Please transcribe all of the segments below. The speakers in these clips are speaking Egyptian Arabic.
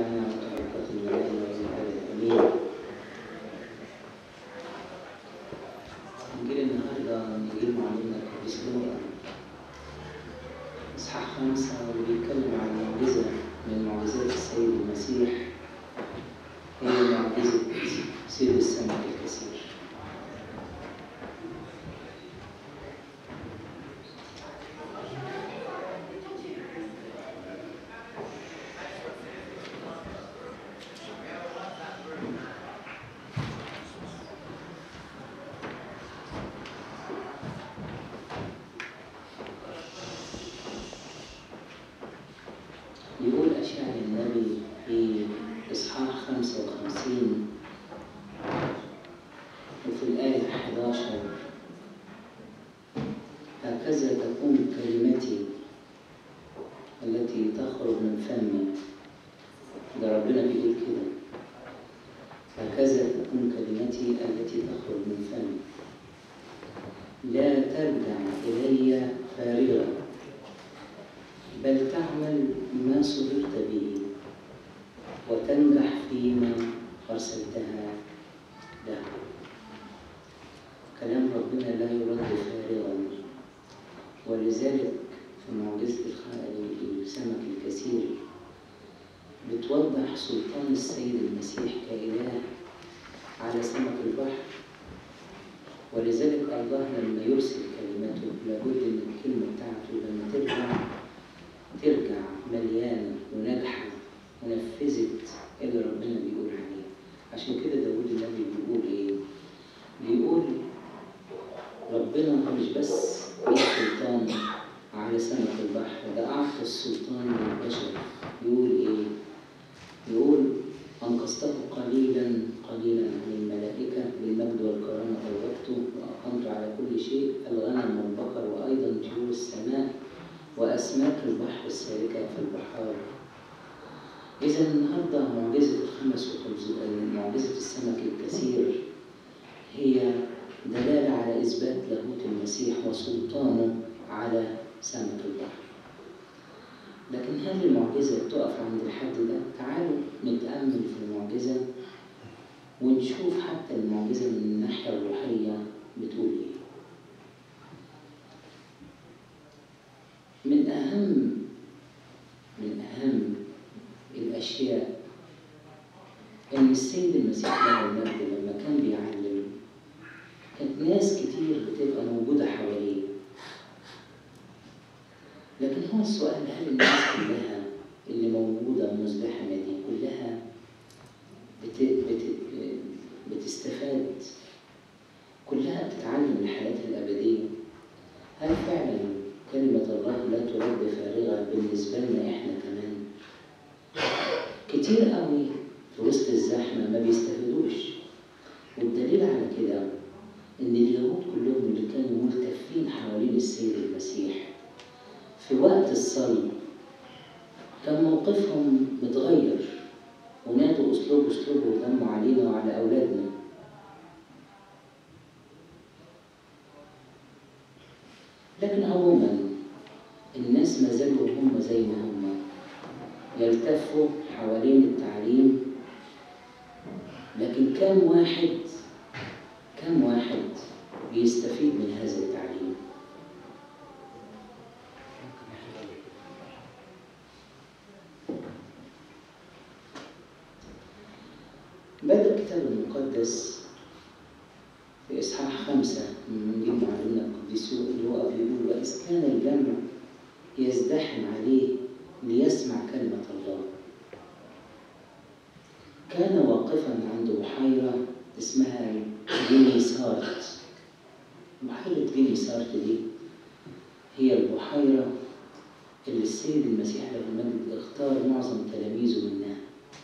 نعمة وبركة الملائكة والملائكة آمين. إنجيل النهارده من إنجيل معلمنا القديس لوقا إصحاح خمسة وبيتكلم عن معجزة من معجزات السيد المسيح هي معجزة سيد السمك الكثير. يقول أشعيا النبي في إصحاح 55 وفي الآية 11 هكذا تكون كلمتي التي تخرج من فمي ده ربنا بيقول كده هكذا تكون كلمتي التي تخرج من فمي لا ترجع إلي فارغة بل تعمل ما صدرت به وتنجح فيما أرسلتها له كلام ربنا لا يرد فارغا ولذلك في معجزة الخ- السمك الكثير بتوضح سلطان السيد المسيح كإله على سمك البحر ولذلك الله لما يرسل كلمته لابد ان الكلمه بتاعته لما ترجع ترجع مليانه وناجحه ونفذت اللي ربنا بيقول عليه عشان كده داود النبي بيقول ايه؟ بيقول ربنا مش بس ليه سلطان على سمك البحر ده أعطى السلطان للبشر يقول إيه؟ يقول أنقذته قليلا قليلا عن الملائكة بالمجد والكرامة أوجبته وأقمت على كل شيء الغنم والبقر وأيضا طيور السماء وأسماك البحر السالكة في البحار إذا النهاردة معجزة الخمس وخمسين معجزة السمك الكثير هي دلالة على إثبات لاهوت المسيح وسلطانه على سمك البحر لكن هل المعجزة تقف عند الحد ده؟ تعالوا نتأمل في المعجزة ونشوف حتى المعجزة من الناحية الروحية بتقول إيه. من أهم من أهم الأشياء إن السيد المسيح له المجد لما كان بيعلم كانت ناس كتير بتبقى موجودة حواليه لكن هو السؤال هل الناس كلها اللي موجودة مزدحمة دي كلها بت... بت... بتستفاد كلها بتتعلم الحياة الأبدية هل فعلا كلمة الله لا ترد فارغة بالنسبة لنا إحنا كمان كتير قوي في وسط الزحمة ما بيستفيدوش والدليل على كده إن اليهود كلهم اللي كانوا ملتفين حوالين السيد المسيح في وقت الصلب كان موقفهم متغير ونادوا اسلوب اسلوب ودموا علينا وعلى اولادنا لكن عموما الناس ما زالوا هم زي ما هم يلتفوا حوالين التعليم لكن كم واحد كم واحد بيستفيد من هذا التعليم بدأ الكتاب المقدس في إصحاح خمسة من إنجيل معلمنا القديس لوقا بيقول وإذ كان الجمع يزدحم عليه ليسمع كلمة الله كان واقفا عند بحيرة اسمها جينيسارت بحيرة جينيسارت دي هي البحيرة اللي السيد المسيح له المجد اختار معظم تلاميذه منها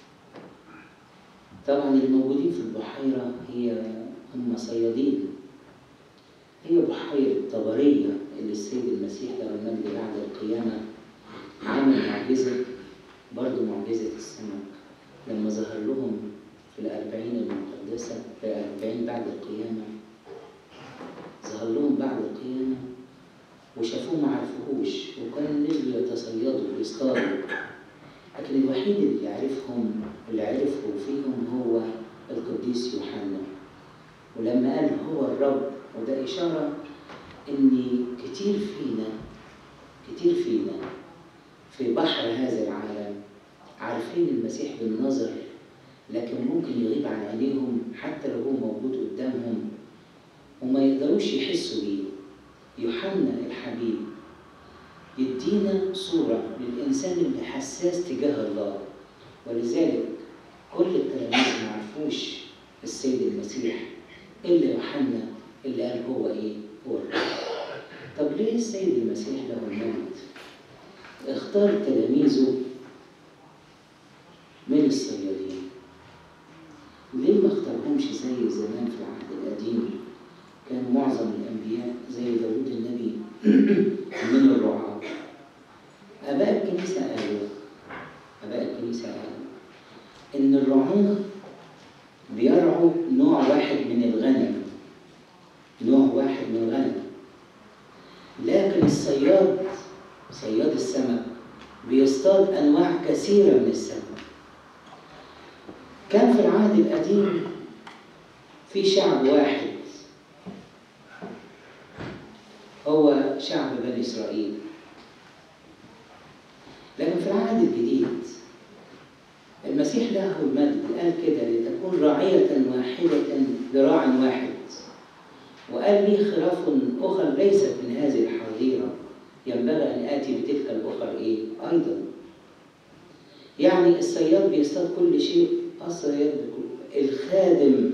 طبعا الموجودين في البحيرة هي هم صيادين هي بحيرة طبرية اللي السيد المسيح له المجد بعد القيامة عمل معجزة برضو معجزة السمك لما ظهر لهم في الأربعين المقدسة في الأربعين بعد القيامة ظهر لهم بعد القيامة وشافوه ما عرفوهوش وكانوا نزلوا يتصيدوا ويصطادوا لكن الوحيد اللي يعرفهم اللي عرفه فيهم هو القديس يوحنا ولما قال هو الرب وده إشارة إن كتير فينا كتير فينا في بحر هذا العالم عارفين المسيح بالنظر لكن ممكن يغيب عن عينيهم حتى لو هو موجود قدامهم وما يقدروش يحسوا بيه يوحنا الحبيب يدينا صورة للإنسان اللي حساس تجاه الله ولذلك كل التلاميذ ما عرفوش السيد المسيح إلا يوحنا اللي قال هو إيه؟ هو الرب. طب ليه السيد المسيح له المجد اختار تلاميذه من الصيادين؟ ليه ما اختارهمش زي زمان في العهد القديم؟ كان معظم الأنبياء زي داوود النبي من الرعاة. آباء الكنيسة قالوا آباء الكنيسة قالوا إن الرعاة بيرعوا نوع واحد من الغنم نوع واحد من الغنم لكن الصياد صياد السمك بيصطاد أنواع كثيرة من السمك كان في العهد القديم في شعب واحد هو شعب بني إسرائيل لكن في العهد الجديد المسيح له المجد قال كده لتكون راعية واحدة لراع واحد وقال لي خراف أخر ليست من هذه الحظيرة ينبغي أن آتي بتلك الأخر إيه؟ أيضا يعني الصياد بيصطاد كل شيء الصياد بكل الخادم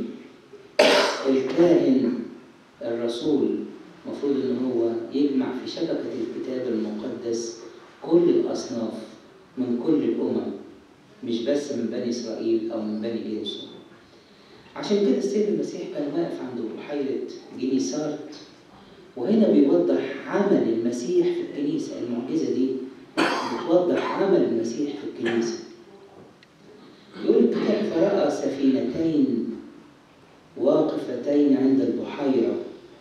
الكاهن الرسول المفروض ان هو يجمع في شبكة الكتاب المقدس كل الأصناف من كل الأمم مش بس من بني إسرائيل أو من بني جنسه عشان كده السيد المسيح كان واقف عند بحيرة جنيسارت وهنا بيوضح عمل المسيح في الكنيسة المعجزة دي بتوضح عمل المسيح في الكنيسة يقول الكتاب فرأى سفينتين واقفتين عند البحيرة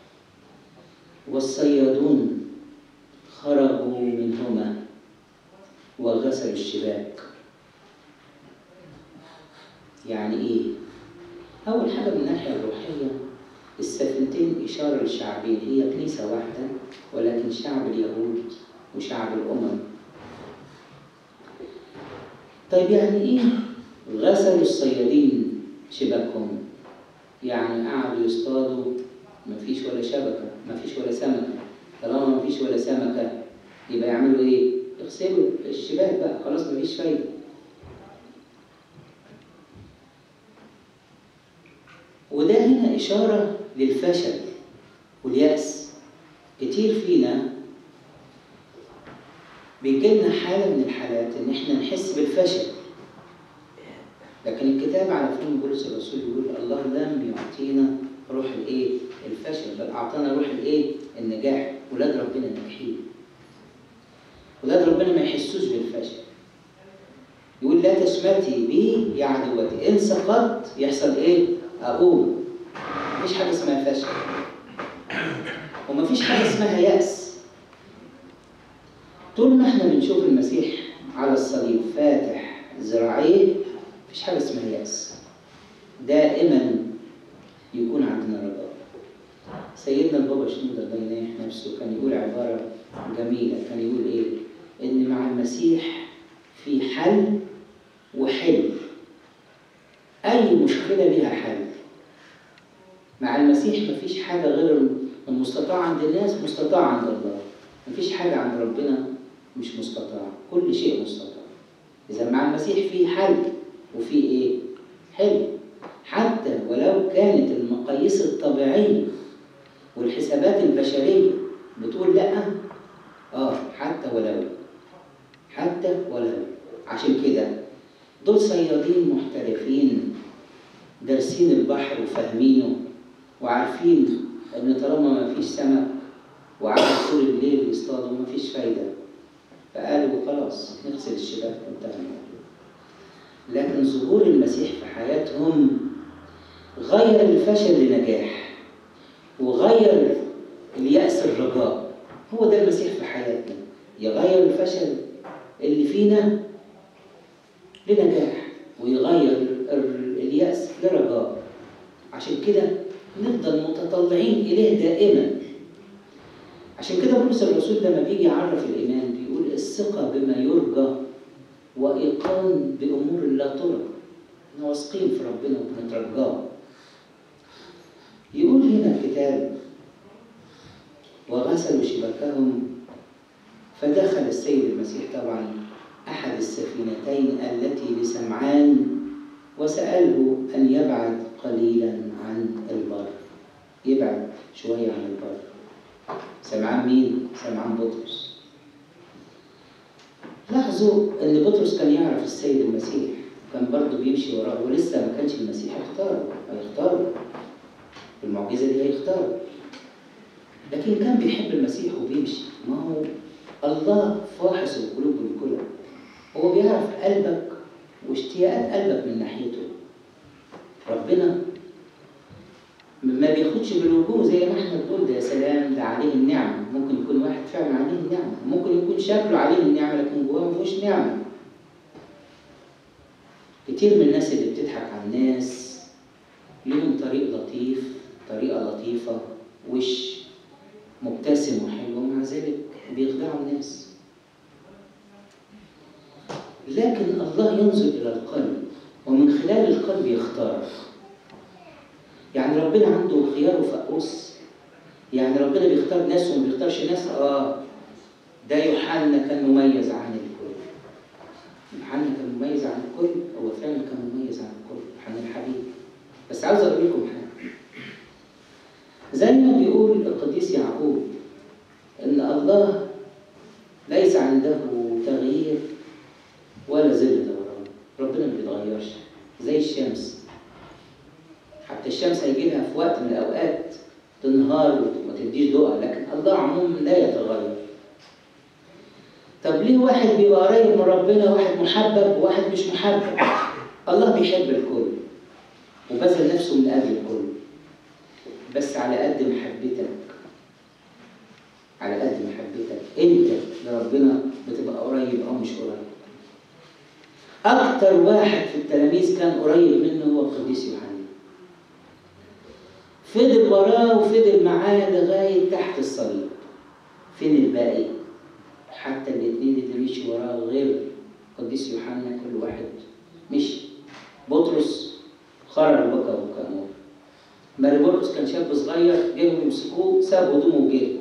والصيادون خرجوا منهما وغسلوا الشباك يعني ايه اول حاجه من الناحيه الروحيه السفينتين اشاره لشعبين هي كنيسه واحده ولكن شعب اليهود وشعب الامم طيب يعني ايه غسلوا الصيادين شباكهم يعني قعدوا يصطادوا مفيش ولا شبكه مفيش ولا سمكه طالما مفيش ولا سمكه يبقى يعملوا ايه يغسلوا الشباك بقى خلاص مفيش فايده وده هنا إشارة للفشل واليأس كتير فينا بيجيلنا حالة من الحالات إن إحنا نحس بالفشل لكن الكتاب على فهم بولس الرسول يقول الله لم يعطينا روح الإيه؟ الفشل بل أعطانا روح الإيه؟ النجاح ولاد ربنا ناجحين ولاد ربنا ما يحسوش بالفشل يقول لا تشمتي بي يا عدوتي إن سقطت يحصل إيه؟ أقوم مفيش حاجة اسمها فشل ومفيش حاجة اسمها يأس طول ما احنا بنشوف المسيح على الصليب فاتح ذراعيه مفيش حاجة اسمها يأس دائما يكون عندنا رجاء سيدنا البابا شنودة الله ينيح نفسه كان يقول عبارة جميلة كان يقول ايه ان مع المسيح في حل وحل أي مشكلة لها حل مع المسيح مفيش حاجة غير المستطاع عند الناس مستطاع عند الله مفيش حاجة عند ربنا مش مستطاع كل شيء مستطاع إذا مع المسيح في حل وفي إيه؟ حل حتى ولو كانت المقاييس الطبيعية والحسابات البشرية بتقول لأ آه حتى ولو حتى ولو عشان كده دول صيادين محترفين دارسين البحر وفاهمينه وعارفين ان طالما ما فيش سمك وقعدوا طول الليل يصطادوا ما فيش فايده فقالوا خلاص نغسل الشباك وانتهى الموضوع لكن ظهور المسيح في حياتهم غير الفشل لنجاح وغير اليأس الرجاء هو ده المسيح في حياتنا يغير الفشل اللي فينا لنجاح ويغير ال- اليأس لرجاء عشان كده نفضل متطلعين إليه دائما عشان كده بولس الرسول لما بيجي يعرف الإيمان بيقول الثقة بما يرجى وإيقان بأمور لا ترى احنا واثقين في ربنا وبنترجاه يقول هنا الكتاب وغسلوا شبكهم فدخل السيد المسيح طبعا أحد السفينتين التي لسمعان وسأله أن يبعد قليلا عن البر يبعد شوية عن البر سمعان مين؟ سمعان بطرس لاحظوا ان بطرس كان يعرف السيد المسيح كان برضه بيمشي وراه ولسه ما كانش المسيح اختاره هيختاره المعجزه دي هيختاره لكن كان بيحب المسيح وبيمشي ما هو الله فاحص القلوب بالكل هو بيعرف قلبك واشتياقات قلبك من ناحيته ربنا ما بياخدش بالوجوه زي ما احنا بنقول ده يا سلام ده عليه النعمه ممكن يكون واحد فعلا عليه النعمه ممكن يكون شكله عليه النعمه لكن جواه ما فيهوش نعمه كتير من الناس اللي بتضحك على الناس ليهم طريق لطيف طريقه لطيفه وش مبتسم وحلو ومع ذلك بيخدعوا الناس لكن الله ينظر الى القلب ومن خلال القلب يختار يعني ربنا عنده خيار وفقوس يعني ربنا بيختار ناس وما بيختارش ناس اه ده يوحنا كان مميز عن الكل يوحنا كان مميز عن الكل هو فعلا كان مميز عن الكل يوحنا الحبيب بس عاوز اقول لكم حاجه زي ما بيقول القديس يعقوب ان الله ليس عنده تغيير ولا ظل دوران ربنا ما بيتغيرش زي الشمس حتى الشمس هيجي لها في وقت من الاوقات تنهار وما تديش ضوءها لكن الله عموما لا يتغير طب ليه واحد بيبقى قريب من ربنا واحد محبب وواحد مش محبب الله بيحب الكل وبذل نفسه من اجل الكل بس على قد محبتك على قد محبتك انت لربنا بتبقى قريب او مش قريب اكتر واحد في التلاميذ كان قريب منه هو القديس يوحنا فضل وراه وفضل معاه لغايه تحت الصليب فين الباقي حتى الاثنين اللي مشي وراه غير القديس يوحنا كل واحد مشي بطرس خرج بكى وكان ماري بطرس كان شاب صغير جاهم يمسكوه ساب هدومه وجه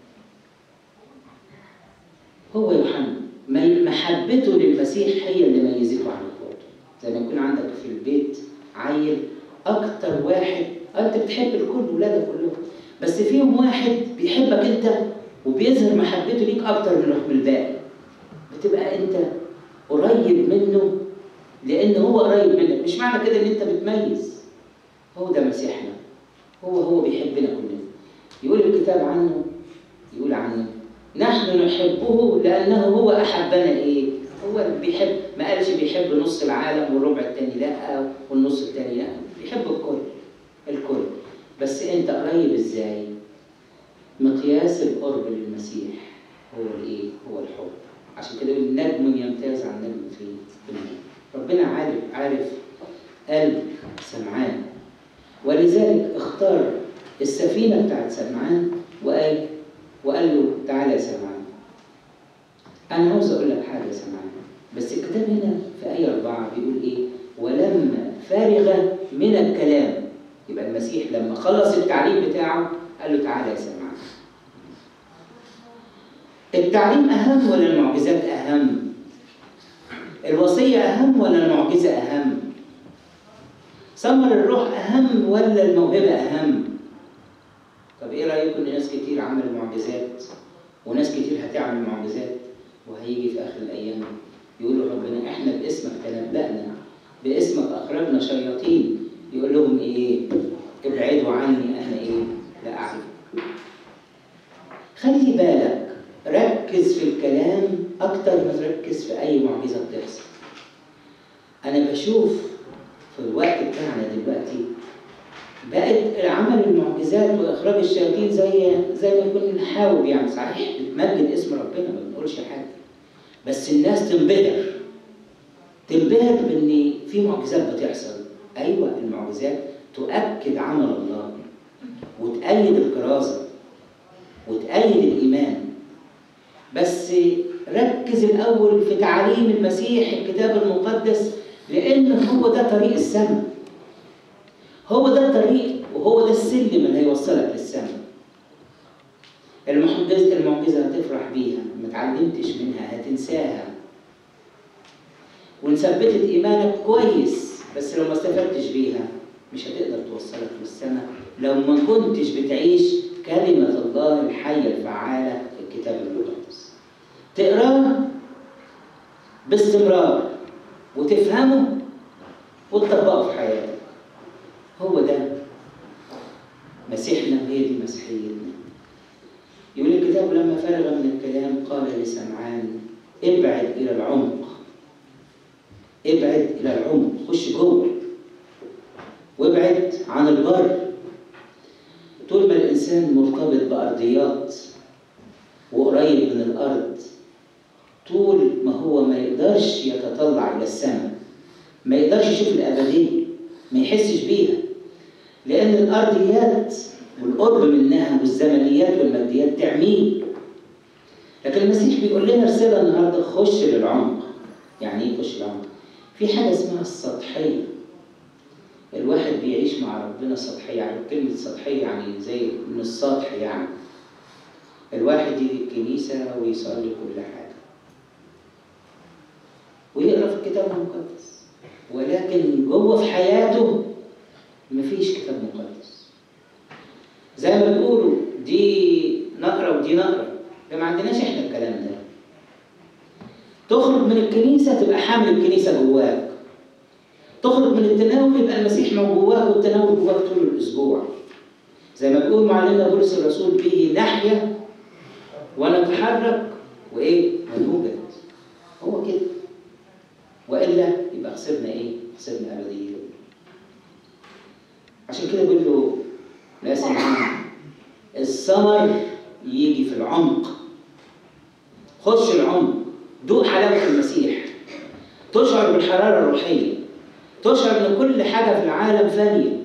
هو يوحنا محبته للمسيح هي اللي ميزته عن اخواته زي ما يكون عندك في البيت عيل اكتر واحد انت بتحب الكل ولادك كلهم بس فيهم واحد بيحبك انت وبيظهر محبته ليك اكتر من الباقي بتبقى انت قريب منه لان هو قريب منك مش معنى كده ان انت بتميز هو ده مسيحنا هو هو بيحبنا كلنا يقول الكتاب عنه يقول عنه نحن نحبه لانه هو احبنا ايه هو بيحب ما قالش بيحب نص العالم والربع التاني لا والنص التاني لا بيحب الكل الكل بس انت قريب ازاي مقياس القرب للمسيح هو الايه هو الحب عشان كده يقول نجم يمتاز عن نجم في النور ربنا عارف عارف قلب سمعان ولذلك اختار السفينه بتاعت سمعان وقال وقال له تعالى يا سمعان انا عاوز اقول لك حاجه يا سمعان بس الكتاب هنا في ايه اربعه بيقول ايه ولما فرغ من الكلام يبقى المسيح لما خلص التعليم بتاعه قال له تعالى يا سمعان التعليم اهم ولا المعجزات اهم الوصيه اهم ولا المعجزه اهم ثمر الروح اهم ولا الموهبه اهم طب ايه رايكم ان ناس كتير عملوا معجزات وناس كتير هتعمل معجزات وهيجي في اخر الايام يقولوا ربنا احنا باسمك تنبأنا باسمك اخرجنا شياطين يقول لهم ايه ابعدوا عني انا ايه لا اعرف خلي بالك ركز في الكلام اكتر ما تركز في اي معجزه بتحصل انا بشوف في الوقت بتاعنا دلوقتي بقت عمل المعجزات واخراج الشياطين زي زي ما يكون نحاول يعني صحيح بتمجد اسم ربنا ما بنقولش حاجه بس الناس تنبهر تنبهر بان في معجزات بتحصل ايوه المعجزات تؤكد عمل الله وتأيد الكرازة وتأيد الإيمان بس ركز الأول في تعاليم المسيح الكتاب المقدس لأن هو ده طريق السماء هو ده الطريق وهو ده السلم اللي هيوصلك للسماء المعجزة المعجزة هتفرح بيها ما اتعلمتش منها هتنساها وان ثبتت ايمانك كويس بس لو ما استفدتش بيها مش هتقدر توصلك للسماء لو ما كنتش بتعيش كلمة الله الحية الفعالة في الكتاب المقدس تقراه باستمرار وتفهمه وتطبقه في حياتك هو ده مسيحنا هي دي مسيحيتنا يقول الكتاب لما فرغ من الكلام قال لسمعان ابعد إلى العمق ابعد إلى العمق خش جوه وابعد عن البر طول ما الإنسان مرتبط بأرضيات وقريب من الأرض طول ما هو ما يقدرش يتطلع إلى السماء ما يقدرش يشوف الأبدية ما يحسش بيها لأن الأرضيات والقرب منها والزمنيات والماديات تعميه لكن المسيح بيقول لنا رسالة النهاردة خش للعمق يعني إيه خش للعمق؟ في حاجة اسمها السطحية الواحد بيعيش مع ربنا سطحية يعني كلمة سطحية يعني زي من السطح يعني الواحد يجي الكنيسة ويصلي كل حاجة ويقرأ في الكتاب المقدس ولكن جوه في حياته مفيش كتاب مقدس زي ما بيقولوا دي نقرة ودي نقرة ما عندناش احنا الكلام ده تخرج من الكنيسة تبقى حامل الكنيسة جواك تخرج من التناول يبقى المسيح من جواك والتناول جواك طول الأسبوع زي ما بيقول معلمنا بولس الرسول به نحيا ونتحرك وإيه؟ ونوجد هو كده وإلا يبقى خسرنا إيه؟ خسرنا أبدية عشان كده بيقول له لا سمعان الثمر يجي في العمق خش العمق دوق حلاوة المسيح تشعر بالحرارة الروحية تشعر ان كل حاجة في العالم فانية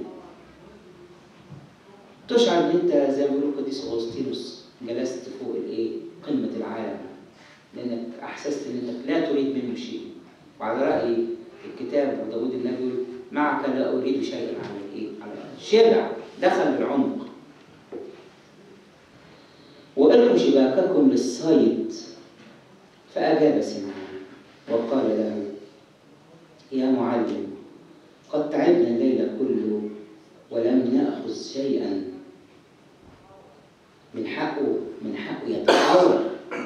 تشعر ان انت زي ما بيقولوا القديس اغسطينوس جلست فوق الايه؟ قمة العالم لانك احسست ان انك لا تريد منه شيء وعلى رأي الكتاب وداود النبي يقول معك لا اريد شيئا على الايه؟ على شبع دخل العمق وألقوا شباككم للصيد فأجاب سمعان وقال له يا معلم قد تعبنا الليل كله ولم نأخذ شيئا من حقه من حقه يتحاور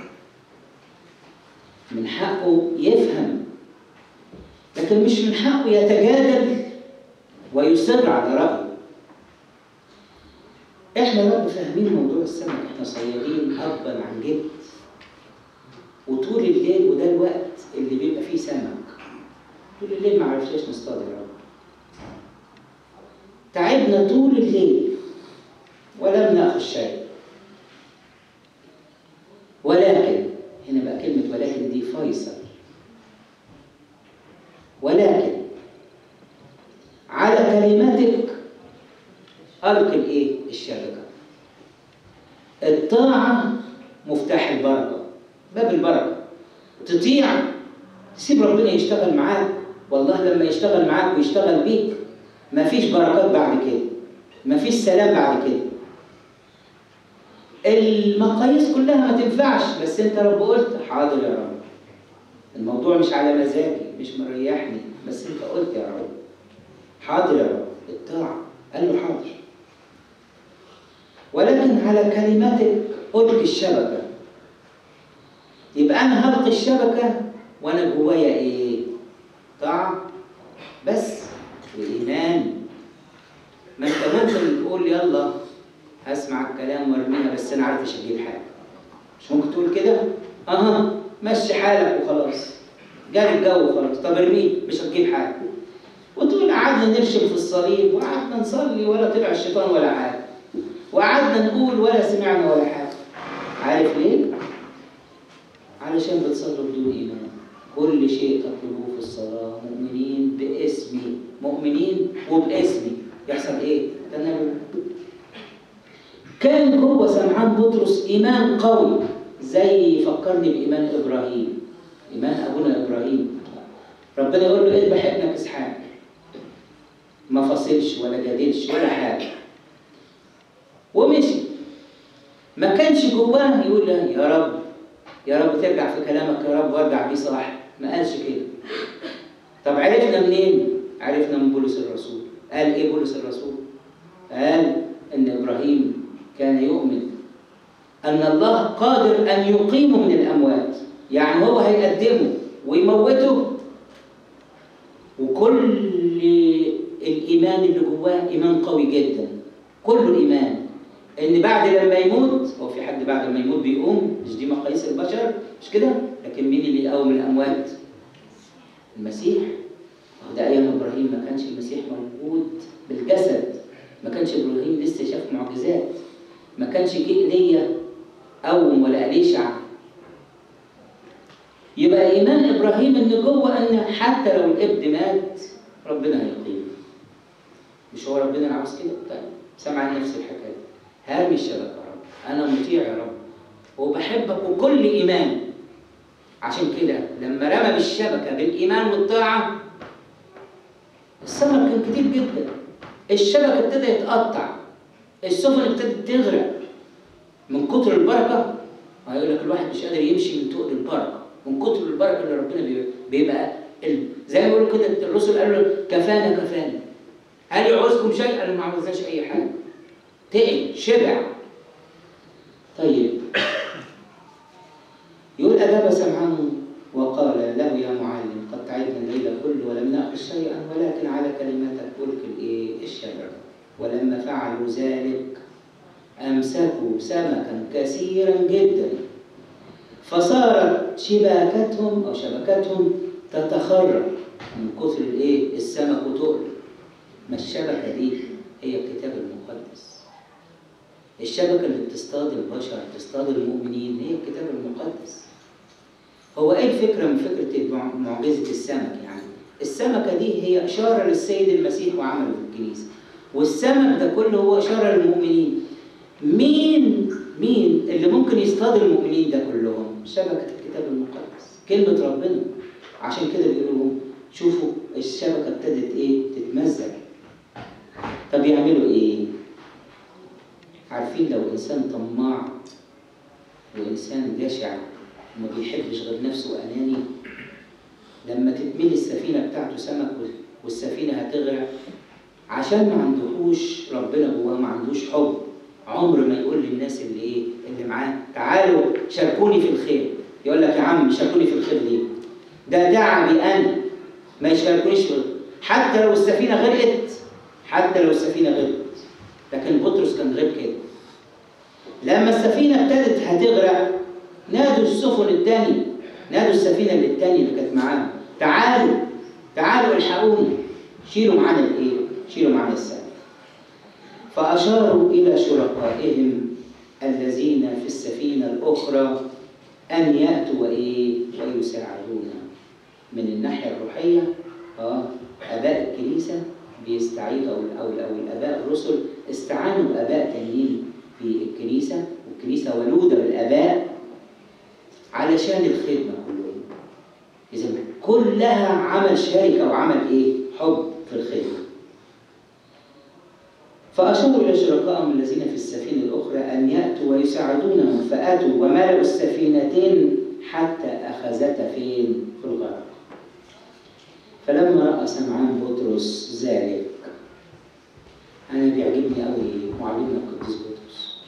من حقه يفهم لكن مش من حقه يتجادل ويصر على رأيه احنا يا رب فاهمين موضوع السمك احنا صيادين ابا عن جد وطول الليل وده الوقت اللي بيبقى فيه سمك طول الليل ما عرفناش نصطاد يا رب تعبنا طول الليل ولم ناخذ شيء ولكن هنا بقى كلمة ولكن دي فيصل ولكن على كلمتك ألقي الإيه؟ الشبكة. الطاعة مفتاح البركة، باب البركة. تطيع تسيب ربنا يشتغل معاك، والله لما يشتغل معاك ويشتغل بيك مفيش بركات بعد كده. مفيش سلام بعد كده. المقاييس كلها ما تنفعش بس انت رب قلت حاضر يا رب. الموضوع مش على مزاجي، مش مريحني، بس انت قلت يا رب. حاضر يا رب، الطاعة. قال له حاضر. ولكن على كلمتك ألقي الشبكة يبقى أنا هلقي الشبكة وأنا جوايا إيه؟ طاعة بس وإيمان ما أنت ممكن تقول يلا هسمع الكلام وارميها بس أنا عارف مش هجيب حاجة مش ممكن تقول كده؟ أها مشي حالك وخلاص جاري الجو خلاص طب ارميه مش هتجيب حاجة وتقول قعدنا نرشم في الصليب وقعدنا نصلي ولا طلع الشيطان ولا حاجة وقعدنا نقول ولا سمعنا ولا حاجة عارف ليه؟ علشان بتصلوا بدون إيمان كل شيء تطلبوه في الصلاة مؤمنين باسمي مؤمنين وباسمي يحصل ايه؟ تنالوا كان جوه سمعان بطرس ايمان قوي زي فكرني بايمان ابراهيم ايمان ابونا ابراهيم ربنا يقول له اذبح ابنك اسحاق ما فصلش ولا جادلش ولا حاجه ومشي ما كانش جواه يقول لا يا رب يا رب ترجع في كلامك يا رب وارجع بيه صح ما قالش كده طب عرفنا منين عرفنا من بولس الرسول قال ايه بولس الرسول قال ان ابراهيم كان يؤمن ان الله قادر ان يقيمه من الاموات يعني هو هيقدمه ويموته وكل الايمان اللي جواه ايمان قوي جدا كله ايمان ان بعد لما يموت هو في حد بعد ما يموت بيقوم مش دي مقاييس البشر مش كده لكن مين اللي يقوم الاموات المسيح وده ايام ابراهيم ما كانش المسيح موجود بالجسد ما كانش ابراهيم لسه شاف معجزات ما كانش جه ايليا قوم ولا اليشع يبقى ايمان ابراهيم ان جوه ان حتى لو الابن مات ربنا هيقيمه مش هو ربنا اللي عاوز كده طيب سمع نفس الحكايه هارمي الشبكه يا رب انا مطيع يا رب وبحبك وكل ايمان عشان كده لما رمى بالشبكه بالايمان والطاعه السمك كان كتير جدا الشبكه ابتدى يتقطع السفن ابتدت تغرق من كتر البركه هيقول لك الواحد مش قادر يمشي من تقل البركه من كتر البركه اللي ربنا بيبقى زي ما بيقولوا كده الرسل قالوا كفانا كفانا هل يعوزكم شيء؟ قالوا ما عاوزناش اي حاجه تقل شبع طيب يقول أجاب سمعان وقال له يا معلم قد تعبنا الليل كله ولم نأخذ شيئا ولكن على كلمتك ألقي الإيه؟ الشبكة ولما فعلوا ذلك أمسكوا سمكا كثيرا جدا فصارت شباكتهم أو شبكتهم تتخرج من كثر الإيه؟ السمك وتقل ما الشبكة دي هي الكتاب المقدس الشبكة اللي بتصطاد البشر بتصطاد المؤمنين هي الكتاب المقدس هو ايه الفكرة من فكرة معجزة السمك يعني السمكة دي هي إشارة للسيد المسيح وعمله في الكنيسة والسمك ده كله هو إشارة للمؤمنين مين مين اللي ممكن يصطاد المؤمنين ده كلهم شبكة الكتاب المقدس كلمة ربنا عشان كده بيقولوا شوفوا الشبكة ابتدت ايه تتمزق طب يعملوا ايه عارفين لو انسان طماع وانسان جشع وما بيحبش غير نفسه واناني لما تتملي السفينه بتاعته سمك والسفينه هتغرق عشان ما عندهوش ربنا جواه ما عندوش حب عمر ما يقول للناس اللي ايه اللي معاه تعالوا شاركوني في الخير يقول لك يا عم شاركوني في الخير ليه ده تعبي انا ما يشاركونيش في حتى لو السفينه غرقت حتى لو السفينه غرقت لكن بطرس كان غير كده لما السفينه ابتدت هتغرق نادوا السفن الثانيه نادوا السفينه اللي الثانيه اللي كانت معاهم تعالوا تعالوا الحقوني شيلوا معانا الايه؟ شيلوا معانا السفينه فاشاروا الى شركائهم الذين في السفينه الاخرى ان ياتوا وايه؟ ويساعدونا من الناحيه الروحيه اه اباء الكنيسه بيستعينوا او او او الاباء الرسل استعانوا باباء تانيين في الكنيسه والكنيسه ولوده بالاباء علشان الخدمه كلهم. اذا كلها عمل شركه وعمل ايه؟ حب في الخدمه. فاشاروا الى شركائهم الذين في السفينه الاخرى ان ياتوا ويساعدونهم فاتوا وملأوا السفينتين حتى اخذتا فين؟ في الغرق. فلما راى سمعان بطرس ذلك انا بيعجبني قوي معلمنا القديس بطرس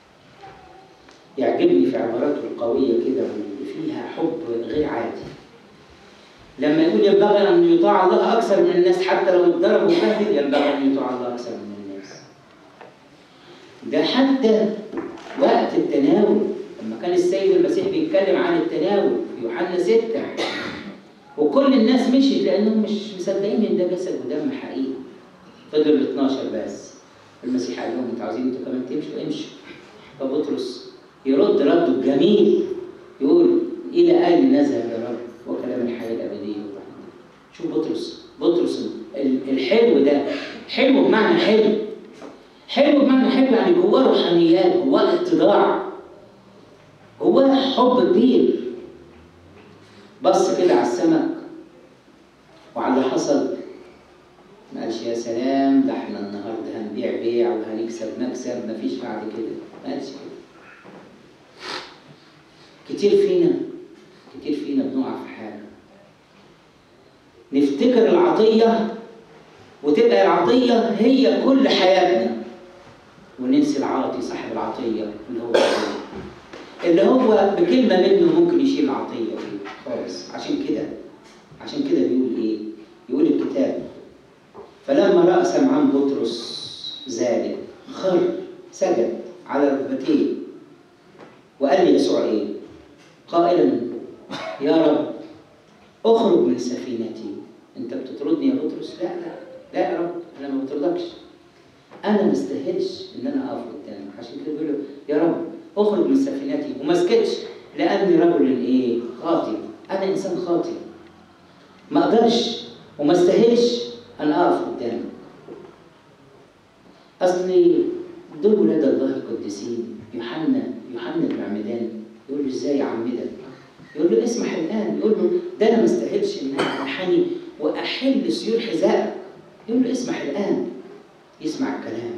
يعجبني في عباراته القويه كده واللي فيها حب غير عادي لما يقول ينبغي ان يطاع الله اكثر من الناس حتى لو اتضرب وفهد ينبغي ان يطاع الله اكثر من الناس ده حتى وقت التناول لما كان السيد المسيح بيتكلم عن التناول في يوحنا 6 وكل الناس مشيت لانهم مش مصدقين ان ده جسد ودم حقيقي فضل ال 12 بس المسيح قال لهم انتوا عاوزين انتوا كمان تمشوا امشوا فبطرس يرد رده الجميل يقول الى اين نذهب يا رب وكلام الحي شوف بطرس بطرس ال- الحلو ده حلو بمعنى حلو حلو بمعنى حلو يعني جواه روحانيات جواه اتضاع جواه حب كبير بص كده على السمك وعلى اللي حصل ما قالش يا سلام ده احنا النهارده هنبيع بيع وهنكسب مكسب مفيش بعد كده ما قالش كده كتير فينا كتير فينا بنقع في حاجه نفتكر العطيه وتبقى العطيه هي كل حياتنا وننسي العاطي صاحب العطيه اللي هو ربنا. اللي هو بكلمه منه ممكن يشيل العطيه دي خالص عشان كده عشان كده بيقول ايه يقول الكتاب فلما راى سمعان بطرس ذلك خر سجد على ركبتيه وقال ليسوع ايه قائلا يا رب اخرج من سفينتي انت بتطردني يا بطرس لا لا لا يا رب انا ما بطردكش انا ما استاهلش ان انا اقف قدامك عشان كده بيقول له يا رب اخرج من سفينتي وما سكتش لاني رجل ايه خاطئ انا انسان خاطئ ما اقدرش وما استاهلش ان اقف قدامك اصلي دول ولاد الله القديسين يوحنا يوحنا المعمدان يقول له ازاي اعمدك يقول له اسمح الان يقول له ده انا ما استاهلش ان انا انحني واحل سيول حذائك يقول له اسمح الان يسمع الكلام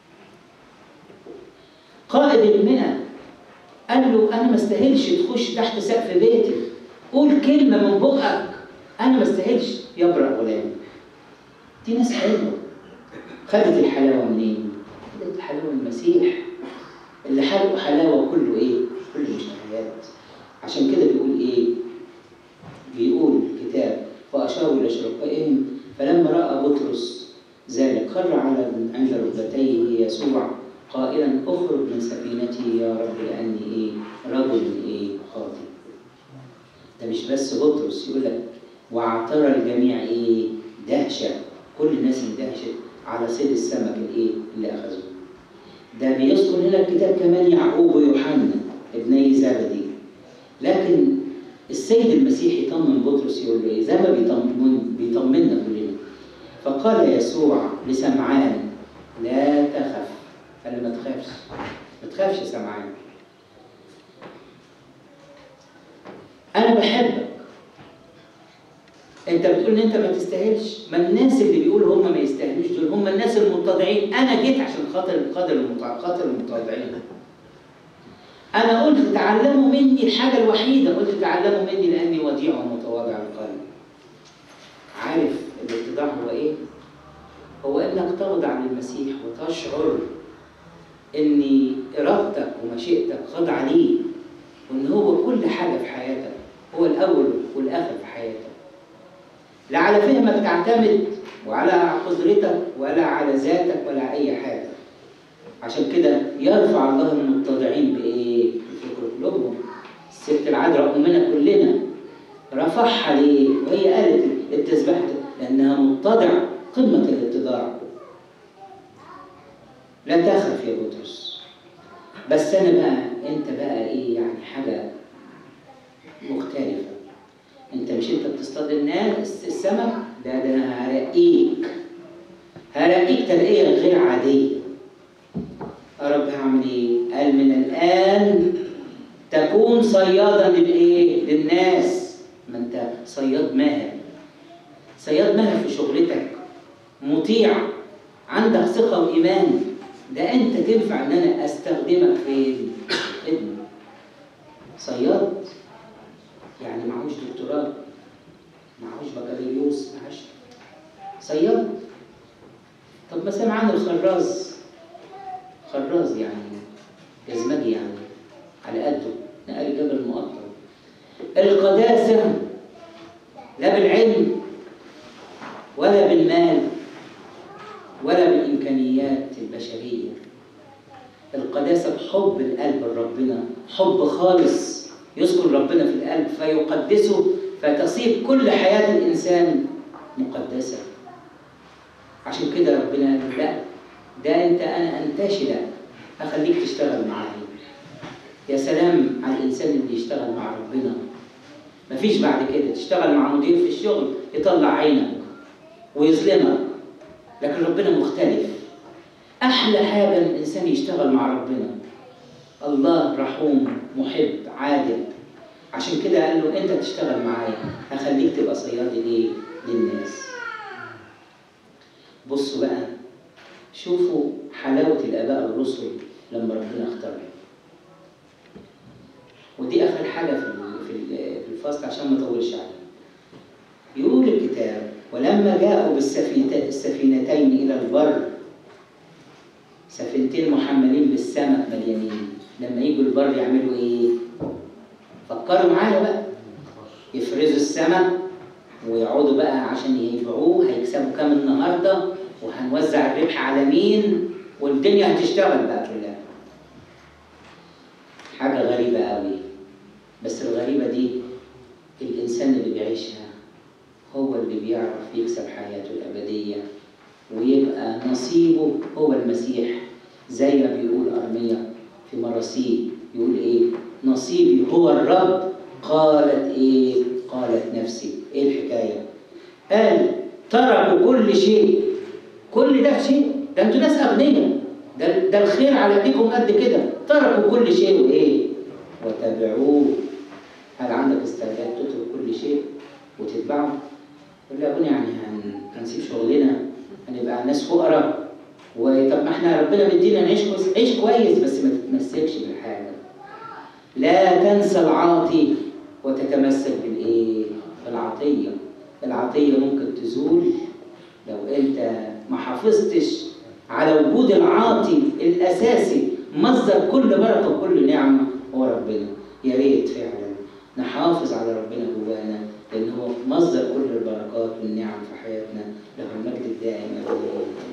قائد المئة قال له انا ما استاهلش تخش تحت سقف بيتي قول كلمه من بقك انا ما استاهلش يبرأ غلام دي ناس حلوه خدت الحلاوه منين؟ خدت الحلاوه من المسيح اللي حلقه حلاوه كله ايه؟ كله مشتهيات عشان كده بيقول ايه؟ بيقول الكتاب فاشاروا الى شركائهم فلما راى بطرس ذلك خر على عند ركبتيه يسوع قائلا اخرج من سفينتي يا رب لاني ايه؟ رجل ايه؟ خاطئ ده مش بس بطرس يقول لك واعترى الجميع ايه؟ دهشه كل الناس اندهشت على صيد السمك الايه؟ اللي اخذوه. ده بيذكر هنا الكتاب كمان يعقوب ويوحنا ابني زبدي. لكن السيد المسيح يطمن بطرس يقول له ايه؟ زي ما بيطمن بيطمنا كلنا. فقال يسوع لسمعان لا تخف قال له ما تخافش ما تخافش يا سمعان انا بحبك انت بتقول ان انت ما تستاهلش ما الناس اللي بيقولوا هم ما يستاهلوش دول هم الناس المتضعين انا جيت عشان خاطر القدر المتع- خاطر المتضعين انا قلت تعلموا مني الحاجه الوحيده قلت تعلموا مني لاني وديع ومتواضع القلب عارف الاتضاع هو ايه هو انك تخضع للمسيح وتشعر ان ارادتك ومشيئتك خاضعه ليه وان هو كل حاجه في حياتك هو الاول والاخر في حياتك لا على فهمك تعتمد وعلى قدرتك ولا على ذاتك ولا اي حاجه عشان كده يرفع الله المتضعين بايه؟ بفكر قلوبهم الست العذراء امنا كلنا رفعها ليه؟ وهي قالت التسبيح ده لانها متضعه قمه الاتضاع لا تخف يا بطرس بس انا بقى انت بقى ايه يعني حاجه مختلفه انت مش انت بتصطاد الناس السمك لا ده انا هرقيك هرقيك ترقيه غير عاديه يا رب هعمل ايه؟ قال من الان تكون صيادا للايه؟ للناس ما انت صياد ماهر صياد ماهر في شغلتك مطيع عندك ثقه وايمان ده انت تنفع ان انا استخدمك في خدمه صياد يعني معهوش دكتوراه معهوش بكالوريوس معهوش صياد طب ما سمعان الخراز خراز يعني جزمجي يعني على قده نقل جبل مقطع القداسة لا بالعلم ولا بالمال ولا بالإمكانيات البشرية القداسة بحب القلب لربنا حب خالص يذكر ربنا في القلب فيقدسه فتصير كل حياة الإنسان مقدسة عشان كده ربنا قال لا ده أنت أنا أنتشلك أخليك تشتغل معايا يا سلام على الإنسان اللي يشتغل مع ربنا مفيش بعد كده تشتغل مع مدير في الشغل يطلع عينك ويظلمك لكن ربنا مختلف احلى حاجه ان الانسان يشتغل مع ربنا الله رحوم محب عادل عشان كده قال له انت تشتغل معايا هخليك تبقى صياد ايه للناس بصوا بقى شوفوا حلاوة الآباء الرسل لما ربنا اختارهم ودي آخر حاجة في ال- في ال- في الفصل عشان ما أطولش عليه يقول الكتاب ولما جاءوا بالسفينت- السفينتين إلى البر سفينتين محملين بالسمك مليانين لما يجوا البر يعملوا إيه؟ فكروا معايا بقى يفرزوا السمك ويقعدوا بقى عشان يبيعوه هيكسبوا كام النهارده وهنوزع الربح على مين والدنيا هتشتغل بقى كلها حاجة غريبة قوي بس الغريبة دي الإنسان اللي بيعيشها هو اللي بيعرف يكسب حياته الأبدية ويبقى نصيبه هو المسيح زي ما بيقول أرميا في مراسيه يقول إيه نصيبي هو الرب قالت إيه قالت نفسي إيه الحكاية قال تركوا كل شيء كل ده شيء ده انتوا ناس اغنياء ده ده الخير على ايديكم قد كده تركوا كل شيء وايه وتبعوه هل عندك استعداد تترك كل شيء وتتبعه يقول يا ابني يعني هن- هنسيب شغلنا هنبقى ناس فقراء وطب ما احنا ربنا مدينا نعيش كويس عيش كويس بس ما تتمسكش بالحاجه لا تنسى العاطي وتتمسك بالايه بالعطيه العطيه ممكن تزول لو انت ما حافظتش على وجود العاطي الاساسي مصدر كل بركه وكل نعمه هو ربنا يا ريت فعلا نحافظ على ربنا جوانا لان هو مصدر كل البركات والنعم في حياتنا له المجد الدائم ابدا